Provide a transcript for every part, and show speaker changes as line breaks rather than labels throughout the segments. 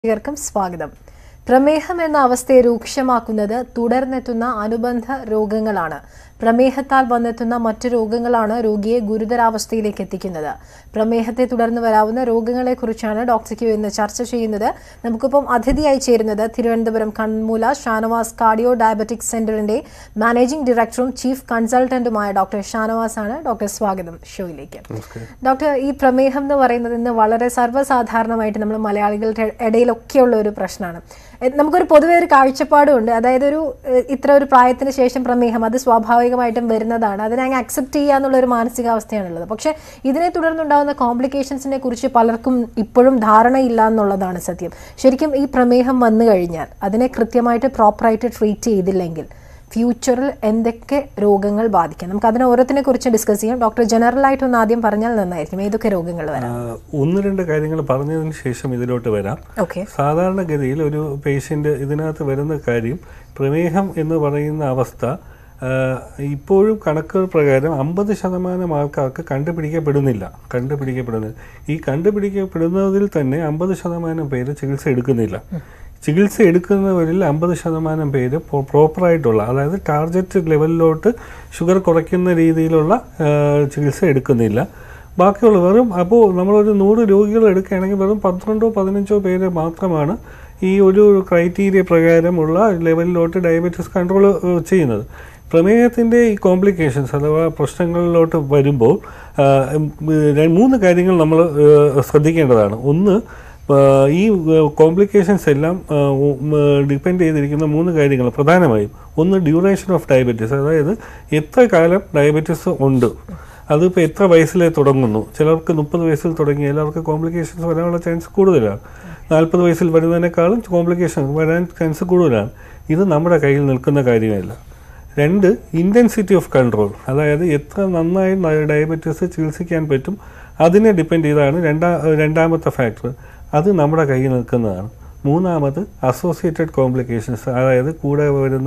പ്രേക്ഷകർക്കും സ്വാഗതം പ്രമേഹം എന്ന അവസ്ഥയെ രൂക്ഷമാക്കുന്നത് തുടർന്നെത്തുന്ന അനുബന്ധ രോഗങ്ങളാണ് പ്രമേഹത്താൽ വന്നെത്തുന്ന മറ്റു രോഗങ്ങളാണ് രോഗിയെ ഗുരുതരാവസ്ഥയിലേക്ക് എത്തിക്കുന്നത് പ്രമേഹത്തെ തുടർന്ന് വരാവുന്ന രോഗങ്ങളെക്കുറിച്ചാണ് ഡോക്ടർ ക്യു ഇന്ന് ചർച്ച ചെയ്യുന്നത് നമുക്കിപ്പം അതിഥിയായി ചേരുന്നത് തിരുവനന്തപുരം കൺമൂല ഷാനവാസ് കാർഡിയോ ഡയബറ്റിക് സെന്ററിന്റെ മാനേജിംഗ് ഡയറക്ടറും ചീഫ് കൺസൾട്ടന്റുമായ ഡോക്ടർ ഷാനവാസ് ആണ് ഡോക്ടർ സ്വാഗതം ഷോയിലേക്ക് ഡോക്ടർ ഈ പ്രമേഹം എന്ന് പറയുന്നത് ഇന്ന് വളരെ സർവ്വസാധാരണമായിട്ട് നമ്മൾ മലയാളികളുടെ ഇടയിലൊക്കെയുള്ള ഒരു പ്രശ്നമാണ് എ- നമുക്കൊരു പൊതുവെ ഒരു കാഴ്ചപ്പാടും ഉണ്ട് അതായത് ഒരു എ, ഇത്ര ഒരു പ്രായത്തിന് ശേഷം പ്രമേഹം അത് സ്വാഭാവികമായിട്ടും വരുന്നതാണ് അതിനെ അങ്ങ് അക്സെപ്റ്റ് ചെയ്യുക എന്നുള്ള ഒരു മാനസികാവസ്ഥയാണുള്ളത് പക്ഷേ ഇതിനെ തുടർന്നുണ്ടാകുന്ന കോംപ്ലിക്കേഷൻസിനെ കുറിച്ച് പലർക്കും ഇപ്പോഴും ധാരണയില്ല എന്നുള്ളതാണ് സത്യം ശരിക്കും ഈ പ്രമേഹം വന്നു കഴിഞ്ഞാൽ അതിനെ കൃത്യമായിട്ട് പ്രോപ്പറായിട്ട് ട്രീറ്റ് ചെയ്തില്ലെങ്കിൽ ഫ്യൂച്ചറിൽ എന്തൊക്കെ രോഗങ്ങൾ ബാധിക്കാം നമുക്ക് അതിനെ ഓരോത്തിനെ കുറിച്ച് ഡിസ്കസ് ചെയ്യാം ഡോക്ടർ ജനറൽ ആയിട്ട് ഒന്ന് ആദ്യം പറഞ്ഞാൽ നന്നായിരിക്കും ഏതൊക്കെ രോഗങ്ങൾ വരാം
ആ, ഒന്ന് രണ്ട് കാര്യങ്ങൾ പറഞ്ഞതിന് ശേഷം ഇതിലോട്ട് വരാം
ഓക്കെ
സാധാരണഗതിയിൽ ഒരു പേഷ്യൻ്റ് ഇതിനകത്ത് വരുന്ന കാര്യം പ്രമേഹം എന്ന് പറയുന്ന അവസ്ഥ ആ, ഇപ്പോഴും കണക്കുകൾ പ്രകാരം അമ്പത് ശതമാനം ആൾക്കാർക്ക് കണ്ടുപിടിക്കപ്പെടുന്നില്ല കണ്ടുപിടിക്കപ്പെടുന്നില്ല ഈ കണ്ടുപിടിക്കപ്പെടുന്നതിൽ തന്നെ അമ്പത് ശതമാനം പേര് ചികിത്സ എടുക്കുന്നില്ല ചികിത്സ എടുക്കുന്നവരിൽ അമ്പത് ശതമാനം പേര് പ്രോ- പ്രോപ്പറായിട്ടുള്ള അതായത് ടാർഗറ്റ് ലെവലിലോട്ട് ഷുഗർ കുറയ്ക്കുന്ന രീതിയിലുള്ള ആ, ചികിത്സ എടുക്കുന്നില്ല ബാക്കിയുള്ള വെറും അപ്പോൾ നമ്മളൊരു നൂറ് രോഗികൾ എടുക്കുകയാണെങ്കിൽ വെറും പന്ത്രണ്ടോ പതിനഞ്ചോ പേര് മാത്രമാണ് ഈ ഒരു ക്രൈറ്റീരിയ പ്രകാരമുള്ള ലെവലിലോട്ട് ഡയബറ്റീസ് കൺട്രോൾ ചെയ്യുന്നത് പ്രമേഹത്തിൻ്റെ ഈ കോംപ്ലിക്കേഷൻസ് അഥവാ പ്രശ്നങ്ങളിലോട്ട് വരുമ്പോൾ ആ, ഉം, ര- മൂന്ന് കാര്യങ്ങൾ നമ്മൾ ശ്രദ്ധിക്കേണ്ടതാണ് ഒന്ന് ആ, ഈ കോംപ്ലിക്കേഷൻസ് എല്ലാം ഡിപ്പെൻഡ് ചെയ്തിരിക്കുന്ന മൂന്ന് കാര്യങ്ങൾ പ്രധാനമായും ഒന്ന് ഡ്യൂറേഷൻ ഓഫ് ഡയബറ്റീസ് അതായത് എത്ര കാലം ഡയബറ്റീസ് ഉണ്ട് അതിപ്പോൾ എത്ര വയസ്സിലേ തുടങ്ങുന്നു ചിലർക്ക് മുപ്പത് വയസ്സിൽ തുടങ്ങി എല്ലാവർക്കും കോംപ്ലിക്കേഷൻസ് വരാനുള്ള ചാൻസ് കൂടുതലാണ് നാൽപ്പത് വയസ്സിൽ വരുന്നതിനേക്കാളും കോംപ്ലിക്കേഷൻ വരാൻ ചാൻസ് കൂടുതലാണ് ഇത് നമ്മുടെ കയ്യിൽ നിൽക്കുന്ന കാര്യമല്ല രണ്ട് ഇൻറ്റൻസിറ്റി ഓഫ് കൺട്രോൾ അതായത് എത്ര നന്നായി ഡയബറ്റീസ് ചികിത്സിക്കാൻ പറ്റും അതിനെ ഡിപ്പെൻഡ് ചെയ്താണ് രണ്ടാ രണ്ടാമത്തെ ഫാക്ടർ അത് നമ്മുടെ കയ്യിൽ നിൽക്കുന്നതാണ് മൂന്നാമത് അസോസിയേറ്റഡ് കോംപ്ലിക്കേഷൻസ് അതായത് കൂടെ വരുന്ന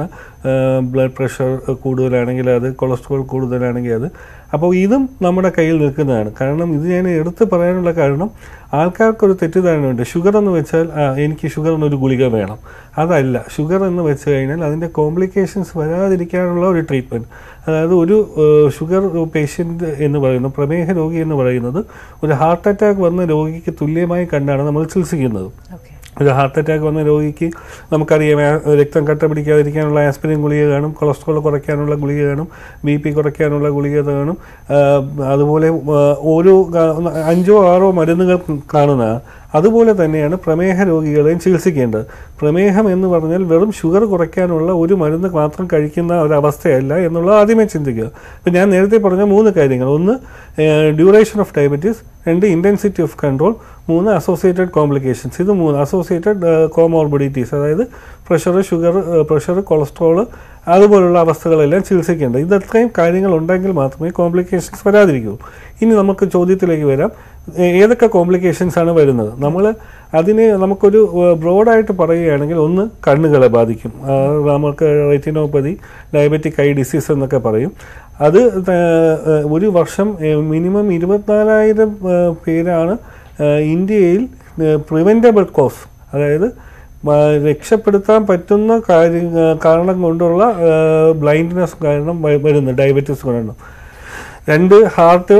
ബ്ലഡ് പ്രഷർ കൂടുതലാണെങ്കിൽ അത് കൊളസ്ട്രോൾ കൂടുതലാണെങ്കിൽ അത് അപ്പോൾ ഇതും നമ്മുടെ കയ്യിൽ നിൽക്കുന്നതാണ് കാരണം ഇത് ഞാൻ എടുത്ത് പറയാനുള്ള കാരണം ആൾക്കാർക്കൊരു തെറ്റിദ്ധാരണയുണ്ട് ഷുഗർ എന്ന് വെച്ചാൽ ആ, എനിക്ക് ഷുഗർ എന്നൊരു ഗുളിക വേണം അതല്ല ഷുഗർ എന്ന് വെച്ച് കഴിഞ്ഞാൽ അതിൻ്റെ കോംപ്ലിക്കേഷൻസ് വരാതിരിക്കാനുള്ള ഒരു ട്രീറ്റ്മെൻറ്റ് അതായത് ഒരു ഷുഗർ പേഷ്യൻ്റ് എന്ന് പറയുന്നത് പ്രമേഹ രോഗി എന്ന് പറയുന്നത് ഒരു ഹാർട്ട് അറ്റാക്ക് വന്ന രോഗിക്ക് തുല്യമായി കണ്ടാണ് നമ്മൾ ചികിത്സിക്കുന്നത്
ഓക്കെ
ഒരു ഹാർട്ട് അറ്റാക്ക് വന്ന രോഗിക്ക് നമുക്കറിയാം ആ, രക്തം കട്ട പിടിക്കാതിരിക്കാനുള്ള ആസ്പിരിൻ ഗുളിക കാണും കൊളസ്ട്രോൾ കുറയ്ക്കാനുള്ള ഗുളിക കാണും ബി പി കുറയ്ക്കാനുള്ള ഗുളിക കാണും ആ, അതുപോലെ ആ, ഓരോ ആ, അഞ്ചോ ആറോ മരുന്നുകൾ കാണുന്നതാണ് അതുപോലെ തന്നെയാണ് പ്രമേഹ രോഗികളെയും ചികിത്സിക്കേണ്ടത് പ്രമേഹം എന്ന് പറഞ്ഞാൽ വെറും ഷുഗർ കുറയ്ക്കാനുള്ള ഒരു മരുന്ന് മാത്രം കഴിക്കുന്ന ഒരവസ്ഥയല്ല എന്നുള്ളത് ആദ്യമേ ചിന്തിക്കുക ഇപ്പം ഞാൻ നേരത്തെ പറഞ്ഞ മൂന്ന് കാര്യങ്ങൾ ഒന്ന് ഡ്യൂറേഷൻ ഓഫ് ഡയബറ്റീസ് രണ്ട് ഇൻറ്റൻസിറ്റി ഓഫ് കൺട്രോൾ മൂന്ന് അസോസിയേറ്റഡ് കോംപ്ലിക്കേഷൻസ് ഇത് മൂന്ന് അസോസിയേറ്റഡ് കോമോർബിഡിറ്റീസ് അതായത് പ്രഷർ ഷുഗർ പ്രഷർ കൊളസ്ട്രോൾ അതുപോലുള്ള അവസ്ഥകളെല്ലാം ചികിത്സിക്കേണ്ടത് ഇതത്രയും കാര്യങ്ങൾ ഉണ്ടെങ്കിൽ മാത്രമേ കോംപ്ലിക്കേഷൻസ് വരാതിരിക്കൂ ഇനി നമുക്ക് ചോദ്യത്തിലേക്ക് വരാം ഏ- ഏതൊക്കെ കോംപ്ലിക്കേഷൻസ് ആണ് വരുന്നത് നമ്മൾ അതിനെ നമുക്കൊരു ബ്രോഡായിട്ട് പറയുകയാണെങ്കിൽ ഒന്ന് കണ്ണുകളെ ബാധിക്കും ആ, നമുക്ക് റെറ്റിനോപ്പതി ഡയബറ്റിക് ഐ ഡിസീസ് എന്നൊക്കെ പറയും അത് ത- ഏ, ഒരു വർഷം മിനിമം ഇരുപത്തിനാലായിരം ഏ, പേരാണ് ഏ, ഇന്ത്യയിൽ പ്രിവെൻറ്റബിൾ കോസ് അതായത് മ- രക്ഷപ്പെടുത്താൻ പറ്റുന്ന കാര്യ കാരണം കൊണ്ടുള്ള ബ്ലൈൻഡ്നെസ് കാരണം വ- വരുന്നു ഡയബറ്റീസ് കാരണം രണ്ട് ഹാർട്ട്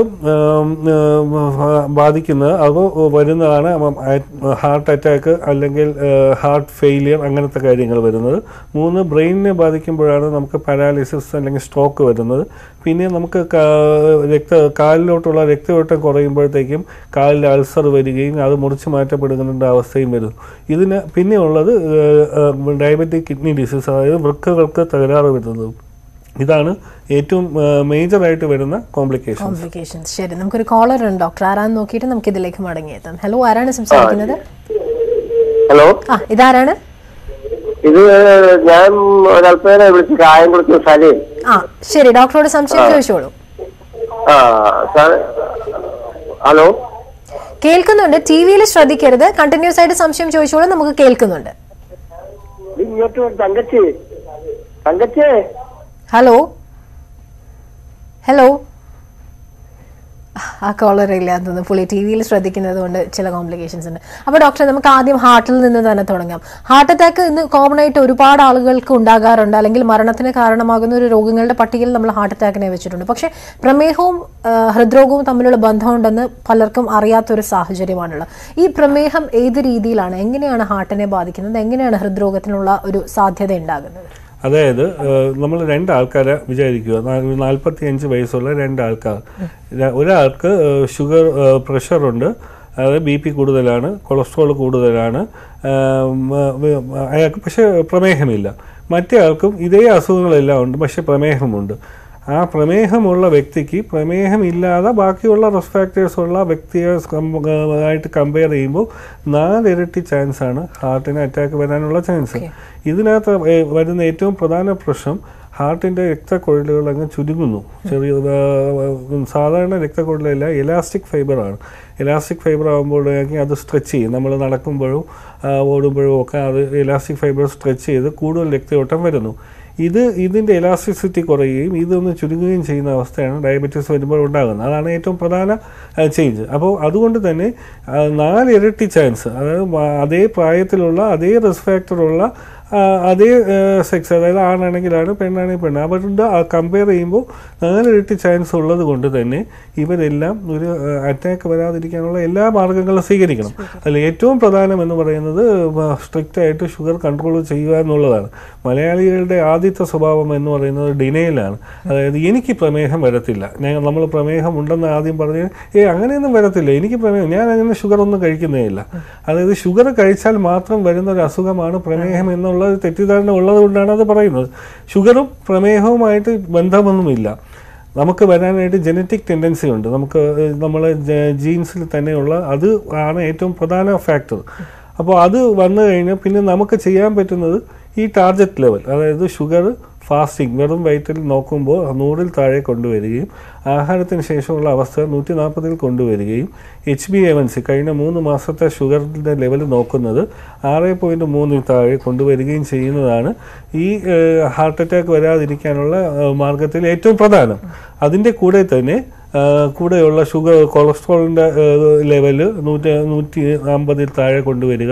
ബാധിക്കുന്നത് അത് വരുന്നതാണ് ഹാർട്ട് അറ്റാക്ക് അല്ലെങ്കിൽ ഹാർട്ട് ഫെയിലിയർ അങ്ങനത്തെ കാര്യങ്ങൾ വരുന്നത് മൂന്ന് ബ്രെയിനിനെ ബാധിക്കുമ്പോഴാണ് നമുക്ക് പാരാലിസിസ് അല്ലെങ്കിൽ സ്ട്രോക്ക് വരുന്നത് പിന്നെ നമുക്ക് കാ- രക്ത കാലിലോട്ടുള്ള രക്തയോട്ടം കുറയുമ്പോഴത്തേക്കും കാലിൽ അൾസർ വരികയും അത് മുറിച്ച് മാറ്റപ്പെടുന്ന അവസ്ഥയും വരുന്നു ഇതിന് പിന്നെ ഉള്ളത് ഡയബറ്റിക് കിഡ്നി ഡിസീസ് അതായത് വൃക്കകൾക്ക് തകരാറ് വരുന്നത് ഇതാണ് ഏറ്റവും മേജറായിട്ട് വരുന്ന കോംപ്ലിക്കേഷൻ
കോംപ്ലിക്കേഷൻസ് ശരി നമുക്കൊരു കോളർ ഉണ്ട് ഡോക്ടർ ആരാന്ന് നോക്കിയിട്ട് നമുക്ക് ഇതിലേക്ക് മടങ്ങിയെത്താം ഹലോ ആരാണ് സംസാരിക്കുന്നത്
ഹലോ
ആ ഇതാരാണ്
ഇത് ഞാൻ ഒരല്പേരെ വിളിച്ച് കായം കൊടുത്ത സലീം
ആ ശരി ഡോക്ടറോട് സംശയം ചോദിച്ചോളൂ
ആ സാർ ഹലോ
കേൾക്കുന്നുണ്ട് ടി വിയിൽ ശ്രദ്ധിക്കരുത് കണ്ടിന്യൂസ് ആയിട്ട് സംശയം ചോദിച്ചോളൂ നമുക്ക് കേൾക്കുന്നുണ്ട്
ഇത് ഇങ്ങോട്ട് വരൂ, തങ്കച്ചി തങ്കച്ചി
ഹലോ ഹലോ ആ കോളർ ഇല്ലാന്ന് തോന്നുന്നു പുള്ളി ടി വിയിൽ ശ്രദ്ധിക്കുന്നത് കൊണ്ട് ചില കോംപ്ലിക്കേഷൻസ് ഉണ്ട് അപ്പോൾ ഡോക്ടർ നമുക്ക് ആദ്യം ഹാർട്ടിൽ നിന്ന് തന്നെ തുടങ്ങാം ഹാർട്ട് അറ്റാക്ക് ഇന്ന് കോമൺ ആയിട്ട് ഒരുപാട് ആളുകൾക്ക് ഉണ്ടാകാറുണ്ട് അല്ലെങ്കിൽ മരണത്തിന് കാരണമാകുന്ന ഒരു രോഗങ്ങളുടെ പട്ടികയിൽ നമ്മൾ ഹാർട്ട് അറ്റാക്കിനെ വെച്ചിട്ടുണ്ട് പക്ഷേ പ്രമേഹവും ആ, ഹൃദ്രോഗവും തമ്മിലുള്ള ബന്ധമുണ്ടെന്ന് പലർക്കും അറിയാത്തൊരു സാഹചര്യമാണുള്ളത് ഈ പ്രമേഹം ഏത് രീതിയിലാണ് എങ്ങനെയാണ് ഹാർട്ടിനെ ബാധിക്കുന്നത് എങ്ങനെയാണ് ഹൃദ്രോഗത്തിനുള്ള ഒരു സാധ്യത ഉണ്ടാകുന്നത്
അതായത് നമ്മൾ രണ്ട് ആൾക്കാരെ വിചാരിക്കുക നാൽപ്പത്തി അഞ്ച് വയസ്സുള്ള രണ്ട് ആൾക്കാർ ര- ഒരാൾക്ക് ഷുഗർ പ്രഷറുണ്ട് അതായത് ബി പി കൂടുതലാണ് കൊളസ്ട്രോൾ കൂടുതലാണ് ആം, വ- അയാൾക്ക് പക്ഷേ പ്രമേഹമില്ല മറ്റേ ആൾക്കും ഇതേ അസുഖങ്ങളെല്ലാം ഉണ്ട് പക്ഷേ പ്രമേഹമുണ്ട് ആ പ്രമേഹമുള്ള വ്യക്തിക്ക് പ്രമേഹമില്ലാതെ ബാക്കിയുള്ള റിസ്ക് ഫാക്ടേഴ്സ് ഉള്ള വ്യക്തിയെ കം- ആയിട്ട് കമ്പയർ ചെയ്യുമ്പോൾ നാലിരട്ടി ചാൻസ് ആണ് ഹാർട്ടിന് അറ്റാക്ക് വരാനുള്ള ചാൻസ് ഇതിനകത്ത് ഏ, വരുന്ന ഏറ്റവും പ്രധാന പ്രശ്നം ഹാർട്ടിൻ്റെ രക്തക്കുഴലുകൾ അങ്ങ് ചുരുങ്ങുന്നു ചെറിയ ആ, സാധാരണ രക്തക്കുഴലല്ല എലാസ്റ്റിക് ഫൈബറാണ് എലാസ്റ്റിക് ഫൈബർ ആകുമ്പോഴേക്കും അത് സ്ട്രെച്ച് ചെയ്യും നമ്മൾ നടക്കുമ്പോഴും ആ, ഓടുമ്പോഴും ഒക്കെ അത് എലാസ്റ്റിക് ഫൈബർ സ്ട്രെച്ച് ചെയ്ത് കൂടുതൽ രക്തയോട്ടം വരുന്നു ഇത് ഇതിൻ്റെ എലാസ്റ്റിസിറ്റി കുറയുകയും ഇതൊന്ന് ചുരുങ്ങുകയും ചെയ്യുന്ന അവസ്ഥയാണ് ഡയബറ്റീസ് വരുമ്പോൾ ഉണ്ടാകുന്നത് അതാണ് ഏറ്റവും പ്രധാന ചേഞ്ച് അപ്പോൾ അതുകൊണ്ട് തന്നെ ആ, നാലിരട്ടി ചാൻസ് അതായത് വ- അതേ പ്രായത്തിലുള്ള അതേ റിസ്ക് ഫാക്ടറുള്ള ആ, അതേ സെക്സ് അതായത് ആണാണെങ്കിലാണ് പെണ്ണാണെങ്കിൽ പെണ്ണ് അവരുടെ കമ്പയർ ചെയ്യുമ്പോൾ നാലിരട്ടി ചാൻസ് ഉള്ളത് കൊണ്ട് തന്നെ ഇവരെല്ലാം ഒരു അറ്റാക്ക് വരാതിരിക്കാനുള്ള എല്ലാ മാർഗങ്ങളും സ്വീകരിക്കണം അതിൽ ഏറ്റവും പ്രധാനം എന്ന് പറയുന്നത് സ്ട്രിക്റ്റ് ആയിട്ട് ഷുഗർ കൺട്രോൾ ചെയ്യുക എന്നുള്ളതാണ് മലയാളികളുടെ ആദ്യത്തെ സ്വഭാവം എന്ന് പറയുന്നത് ഡിനയിലാണ് അതായത് എനിക്ക് പ്രമേഹം വരത്തില്ല ഞാൻ നമ്മൾ പ്രമേഹം ഉണ്ടെന്ന് ആദ്യം പറഞ്ഞ് ഏ അങ്ങനെയൊന്നും വരത്തില്ല എനിക്ക് പ്രമേഹം ഞാൻ അങ്ങനെ ഷുഗർ ഒന്നും കഴിക്കുന്നേ ഇല്ല അതായത് ഷുഗർ കഴിച്ചാൽ മാത്രം വരുന്ന ഒരു അസുഖമാണ് പ്രമേഹം എന്നുള്ള ഒരു തെറ്റിദ്ധാരണ ഉള്ളത് കൊണ്ടാണ് അത് പറയുന്നത് ഷുഗറും പ്രമേഹവുമായിട്ട് ബന്ധമൊന്നുമില്ല നമുക്ക് വരാനായിട്ട് ജനറ്റിക് ടെൻഡൻസി ഉണ്ട് നമുക്ക് നമ്മളെ ജീൻസിൽ തന്നെയുള്ള അത് ആണ് ഏറ്റവും പ്രധാന ഫാക്ടർ അപ്പോൾ അത് വന്നു കഴിഞ്ഞാൽ പിന്നെ നമുക്ക് ചെയ്യാൻ പറ്റുന്നത് ഈ ടാർഗറ്റ് ലെവൽ അതായത് ഷുഗർ ഫാസ്റ്റിംഗ് വെറും വയറ്റിൽ നോക്കുമ്പോൾ നൂറിൽ താഴെ കൊണ്ടുവരികയും ആഹാരത്തിന് ശേഷമുള്ള അവസ്ഥ നൂറ്റി നാൽപ്പതിൽ കൊണ്ടുവരികയും എച്ച് ബി എവൻ സി കഴിഞ്ഞ മൂന്ന് മാസത്തെ ഷുഗറിൻ്റെ ലെവൽ നോക്കുന്നത് ആറ് പോയിൻറ്റ് മൂന്നിൽ താഴെ കൊണ്ടുവരികയും ചെയ്യുന്നതാണ് ഈ ഹാർട്ട് അറ്റാക്ക് വരാതിരിക്കാനുള്ള ഏഹ്, മാർഗത്തിൽ ഏറ്റവും പ്രധാനം അതിൻ്റെ കൂടെ തന്നെ ആ, കൂടെയുള്ള ഷുഗർ കൊളസ്ട്രോളിൻ്റെ ലെവല് നൂറ്റി നൂറ്റി അമ്പതിൽ താഴെ കൊണ്ടുവരിക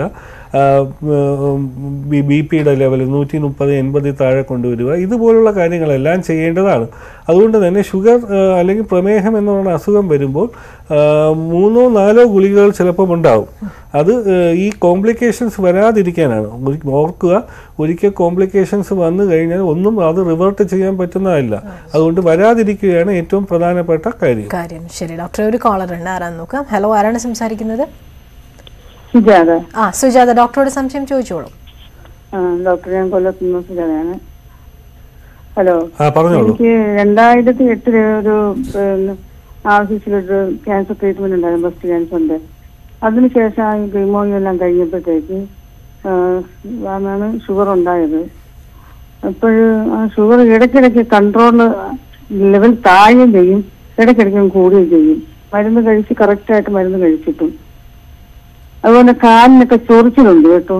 ബി പിയുടെ ലെവൽ നൂറ്റി മുപ്പത് എൺപതിൽ താഴെ കൊണ്ടുവരിക ഇതുപോലുള്ള കാര്യങ്ങളെല്ലാം ചെയ്യേണ്ടതാണ് അതുകൊണ്ട് തന്നെ ഷുഗർ ആ, അല്ലെങ്കിൽ പ്രമേഹം എന്ന് പറയുന്ന അസുഖം വരുമ്പോൾ ആ, മൂന്നോ നാലോ ഗുളികകൾ ചിലപ്പം ഉണ്ടാവും അത് ആ, ഈ കോംപ്ലിക്കേഷൻസ് വരാതിരിക്കാനാണ് ഒരി- ഓർക്കുക ഒരിക്കൽ കോംപ്ലിക്കേഷൻസ് വന്നു കഴിഞ്ഞാൽ ഒന്നും അത് റിവേർട്ട് ചെയ്യാൻ പറ്റുന്നതല്ല അതുകൊണ്ട് വരാതിരിക്കുകയാണ് ഏറ്റവും പ്രധാനപ്പെട്ട കാര്യം
കാര്യം ശരി ഡോക്ടർ ഒരു കോളർ ഉണ്ട് ആരാന്ന് നോക്കാം ഹലോ ആരാണ് സംസാരിക്കുന്നത്
സുജാത
ആ സുജാത ഡോക്ടറോട് സംശയം ചോദിച്ചോളൂ
ആ, ഡോക്ടർ ഞാൻ കൊല്ലത്തുനിന്ന് സുജാതയാണ് ഹലോ
ആ പറഞ്ഞോളൂ
എനിക്ക് രണ്ടായിരത്തി എട്ടില് ഒരു ആർസിസിലൊരു ക്യാൻസർ ട്രീറ്റ്മെന്റ് ഉണ്ടായിരുന്നു ബ്രസ്റ്റ് ക്യാൻസറിന്റെ അതിനുശേഷം ഈ കീമോയും എല്ലാം കഴിഞ്ഞപ്പോഴത്തേക്ക് ആ, ആണ് ഷുഗർ ഉണ്ടായത് അപ്പോൾ ആ ഷുഗർ ഇടയ്ക്കിടയ്ക്ക് കൺട്രോൾ ലെവൽ താഴുകയും ചെയ്യും ഇടയ്ക്കിടയ്ക്ക് കൂടുകയും ചെയ്യും മരുന്ന് കഴിച്ച് കറക്റ്റായിട്ട് മരുന്ന് കഴിച്ചിട്ടും അതുപോലെ കാലിനൊക്കെ ചൊറിച്ചിലുണ്ട് കേട്ടോ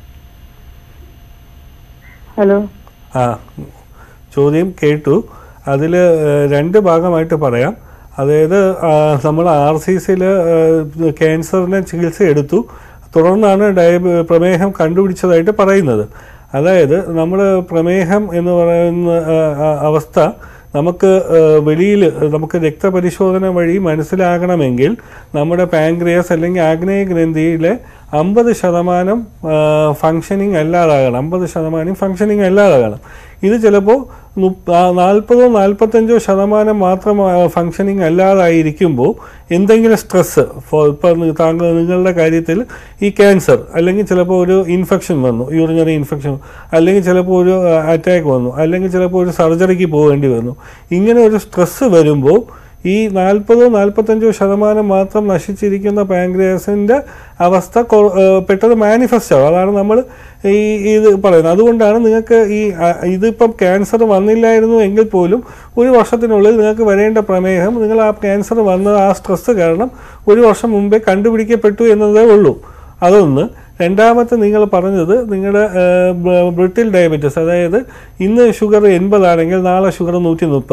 ഹലോ
ആ ചോദ്യം കേട്ടു അതിൽ രണ്ട് ഭാഗമായിട്ട് പറയാം അതായത് നമ്മൾ ആർ സി സിയിൽ ക്യാൻസറിന് ചികിത്സ എടുത്തു തുടർന്നാണ് ഡയബ പ്രമേഹം കണ്ടുപിടിച്ചതായിട്ട് പറയുന്നത് അതായത് നമ്മൾ പ്രമേഹം എന്ന് പറയുന്ന ആ, ആ, അവസ്ഥ നമുക്ക് വെളിയിൽ നമുക്ക് രക്തപരിശോധന വഴി മനസ്സിലാകണമെങ്കിൽ നമ്മുടെ പാങ്ക്രിയാസ് അല്ലെങ്കിൽ ആഗ്നേയ ഗ്രന്ഥിയിലെ അമ്പത് ശതമാനം ഫങ്ഷനിങ് അല്ലാതാകണം അമ്പത് ശതമാനം ഫങ്ഷനിങ് അല്ലാതാകണം ഇത് ചിലപ്പോൾ നാൽപ്പതോ നാൽപ്പത്തഞ്ചോ ശതമാനം മാത്രം ഫങ്ഷനിങ് അല്ലാതായിരിക്കുമ്പോൾ എന്തെങ്കിലും സ്ട്രെസ്സ് ഇപ്പം താങ്കൾ നിങ്ങളുടെ കാര്യത്തിൽ ഈ ക്യാൻസർ അല്ലെങ്കിൽ ചിലപ്പോൾ ഒരു ഇൻഫെക്ഷൻ വന്നു യൂറിനറി ഇൻഫെക്ഷൻ അല്ലെങ്കിൽ ചിലപ്പോൾ ഒരു അറ്റാക്ക് വന്നു അല്ലെങ്കിൽ ചിലപ്പോൾ ഒരു സർജറിക്ക് പോകേണ്ടി വന്നു ഇങ്ങനെ ഒരു സ്ട്രെസ്സ് വരുമ്പോൾ ഈ നാൽപ്പതോ നാൽപ്പത്തഞ്ചോ ശതമാനം മാത്രം നശിച്ചിരിക്കുന്ന പാങ്ക്രിയാസിൻ്റെ അവസ്ഥ കൊ- ഏഹ് പെട്ടെന്ന് മാനിഫെസ്റ്റ് ആവും അതാണ് നമ്മൾ ഈ ഇത് പറയുന്നത് അതുകൊണ്ടാണ് നിങ്ങൾക്ക് ഈ അ- ഇതിപ്പം ക്യാൻസർ വന്നില്ലായിരുന്നു എങ്കിൽ പോലും ഒരു വർഷത്തിനുള്ളിൽ നിങ്ങൾക്ക് വരേണ്ട പ്രമേഹം നിങ്ങൾ ആ ക്യാൻസർ വന്ന ആ സ്ട്രെസ് കാരണം ഒരു വർഷം മുമ്പേ കണ്ടുപിടിക്കപ്പെട്ടു എന്നതേ ഉള്ളൂ അതൊന്ന് രണ്ടാമത്തെ നിങ്ങൾ പറഞ്ഞത് നിങ്ങളുടെ ബ്രിട്ടിൽ ഡയബറ്റീസ് അതായത് ഇന്ന് ഷുഗർ എൺപതാണെങ്കിൽ നാളെ ഷുഗർ നൂറ്റി മുപ്പത്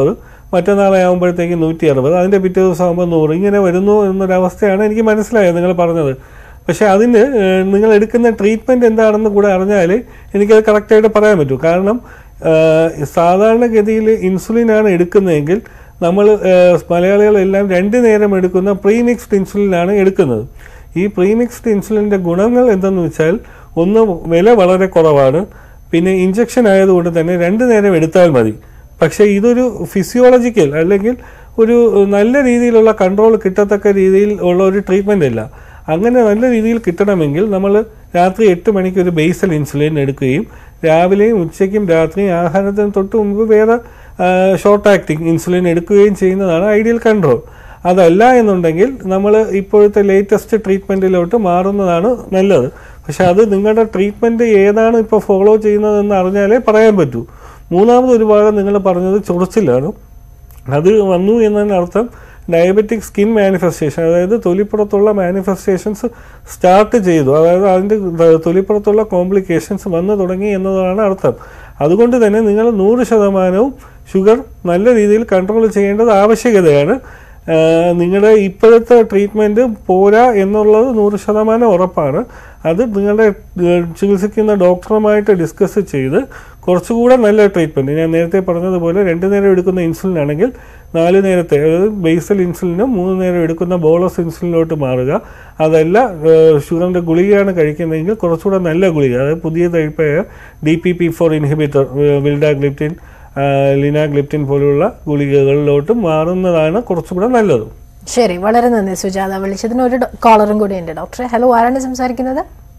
മറ്റന്നാളെ ആകുമ്പോഴത്തേക്ക് നൂറ്റി അറുപത് അതിൻ്റെ പിറ്റേ ദിവസം ആകുമ്പോൾ നൂറ് ഇങ്ങനെ വരുന്നു എന്നൊരവസ്ഥയാണ് എനിക്ക് മനസ്സിലായത് നിങ്ങൾ പറഞ്ഞത് പക്ഷേ അതിന് ഏഹ്, നിങ്ങൾ എടുക്കുന്ന ട്രീറ്റ്മെൻറ്റ് എന്താണെന്ന് കൂടെ അറിഞ്ഞാൽ എനിക്കത് കറക്റ്റായിട്ട് പറയാൻ പറ്റൂ കാരണം ഏഹ്, സാധാരണഗതിയിൽ ഇൻസുലിനാണ് എടുക്കുന്നതെങ്കിൽ നമ്മൾ ഏഹ്, മലയാളികളെല്ലാം രണ്ട് നേരം എടുക്കുന്ന പ്രീമിക്സ്ഡ് ഇൻസുലിനാണ് എടുക്കുന്നത് ഈ പ്രീമിക്സ്ഡ് ഇൻസുലിൻ്റെ ഗുണങ്ങൾ എന്തെന്ന് വെച്ചാൽ ഒന്ന് വില വളരെ കുറവാണ് പിന്നെ ഇഞ്ചക്ഷൻ ആയതുകൊണ്ട് തന്നെ രണ്ട് നേരം എടുത്താൽ മതി പക്ഷേ ഇതൊരു ഫിസിയോളജിക്കൽ അല്ലെങ്കിൽ ഒരു നല്ല രീതിയിലുള്ള കൺട്രോൾ കിട്ടത്തക്ക രീതിയിൽ ഉള്ള ഒരു ട്രീറ്റ്മെൻ്റ് അല്ല അങ്ങനെ നല്ല രീതിയിൽ കിട്ടണമെങ്കിൽ നമ്മൾ രാത്രി എട്ട് മണിക്ക് ഒരു ബേസൽ ഇൻസുലിൻ എടുക്കുകയും രാവിലെയും ഉച്ചയ്ക്കും രാത്രിയും ആഹാരത്തിന് തൊട്ട് മുമ്പ് വേറെ ഷോർട്ട് ആക്ടിങ് ഇൻസുലിൻ എടുക്കുകയും ചെയ്യുന്നതാണ് ഐഡിയൽ കൺട്രോൾ അതല്ല എന്നുണ്ടെങ്കിൽ നമ്മൾ ഇപ്പോഴത്തെ ലേറ്റസ്റ്റ് ട്രീറ്റ്മെൻറ്റിലോട്ട് മാറുന്നതാണ് നല്ലത് പക്ഷെ അത് നിങ്ങളുടെ ട്രീറ്റ്മെൻറ്റ് ഏതാണ് ഇപ്പോൾ ഫോളോ ചെയ്യുന്നതെന്ന് അറിഞ്ഞാലേ പറയാൻ പറ്റൂ മൂന്നാമത് ഒരു ഭാഗം നിങ്ങൾ പറഞ്ഞത് ചൊറിച്ചിലാണ് അത് വന്നു എന്നതിനർത്ഥം ഡയബറ്റിക് സ്കിൻ മാനിഫെസ്റ്റേഷൻ അതായത് തൊലിപ്പുറത്തുള്ള മാനിഫെസ്റ്റേഷൻസ് സ്റ്റാർട്ട് ചെയ്തു അതായത് അതിൻ്റെ തൊലിപ്പുറത്തുള്ള കോംപ്ലിക്കേഷൻസ് വന്നു തുടങ്ങി എന്നതാണ് അർത്ഥം അതുകൊണ്ട് തന്നെ നിങ്ങൾ നൂറ് ശതമാനവും ഷുഗർ നല്ല രീതിയിൽ കൺട്രോൾ ചെയ്യേണ്ടത് ആവശ്യകതയാണ് ആഹ് നിങ്ങളുടെ ഇപ്പോഴത്തെ ട്രീറ്റ്മെൻറ്റ് പോരാ എന്നുള്ളത് നൂറ് ശതമാനം ഉറപ്പാണ് അത് നിങ്ങളുടെ ഏഹ്, ചികിത്സിക്കുന്ന ഡോക്ടറുമായിട്ട് ഡിസ്കസ് ചെയ്ത് കുറച്ചുകൂടെ നല്ല ട്രീറ്റ്മെൻറ്റ് ഞാൻ നേരത്തെ പറഞ്ഞതുപോലെ രണ്ട് നേരം എടുക്കുന്ന ഇൻസുലിൻ ആണെങ്കിൽ നാല് നേരത്തെ അതായത് ബേസൽ ഇൻസുലിനും മൂന്ന് നേരം എടുക്കുന്ന ബോളസ് ഇൻസുലിനിലോട്ട് മാറുക അതല്ല ഏഹ്, ഷുഗറിൻ്റെ ഗുളികയാണ് കഴിക്കുന്നതെങ്കിൽ കുറച്ചുകൂടെ നല്ല ഗുളിക അതായത് പുതിയ ടൈപ്പായ D P P four inhibitor vildagliptin linagliptin പോലുള്ള ഗുളികകളിലോട്ട് മാറുന്നതാണ് കുറച്ചുകൂടെ നല്ലത്
ശരി വളരെ നന്ദി സുജാത വിളിച്ചതിന് ഒരു കോളറും കൂടി ഉണ്ട് ഡോക്ടറെ ഹലോ ആരാണ് സംസാരിക്കുന്നത്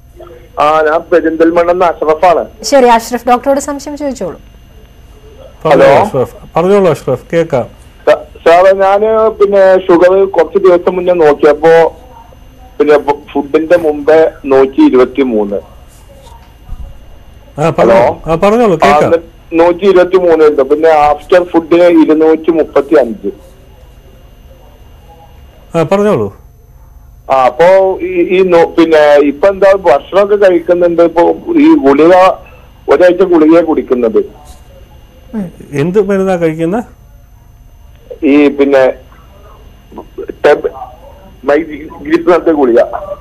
ആ ഞാൻ പെരിന്തൽമണ്ണ അഷ്റഫാണ്
ശരി അഷ്റഫ് ഡോക്ടറോട് സംശയം ചോദിച്ചോളൂ
പറഞ്ഞോളൂ
ഹലോ.
അഷ്റഫ് പറഞ്ഞോളൂ അഷ്റഫ് കേൾക്കാം
സ- സാറേ ഞാന് പിന്നെ ഷുഗർ കുറച്ച് ദിവസം മുന്നേ നോക്കിയപ്പോ പിന്നെ ഫു- ഫുഡിന്റെ മുമ്പേ നൂറ്റി ഇരുപത്തി മൂന്ന്
ആ പറഞ്ഞോളൂ
ഹലോ.
ആ പറഞ്ഞോളൂ കേൾക്കാം
നൂറ്റി ഇരുപത്തി മൂന്ന് ഉണ്ട് പിന്നെ ആഫ്റ്റർ ഫുഡിന് ഇരുന്നൂറ്റി മുപ്പത്തി അഞ്ച്
ആ പറഞ്ഞോളൂ
ആ അപ്പോ ഈ ഈ നോ- പിന്നെ ഇപ്പൊ എന്താ ഭക്ഷണമൊക്കെ കഴിക്കുന്നുണ്ട് ഇപ്പൊ ഈ ഗുളിക ഒരാഴ്ച ഗുളിക കുടിക്കുന്നത്
എന്ത് മരുന്നാ കഴിക്കുന്ന
ഈ പിന്നെ ഗ്രിപ്പ് നടത്തിയ ഗുളിക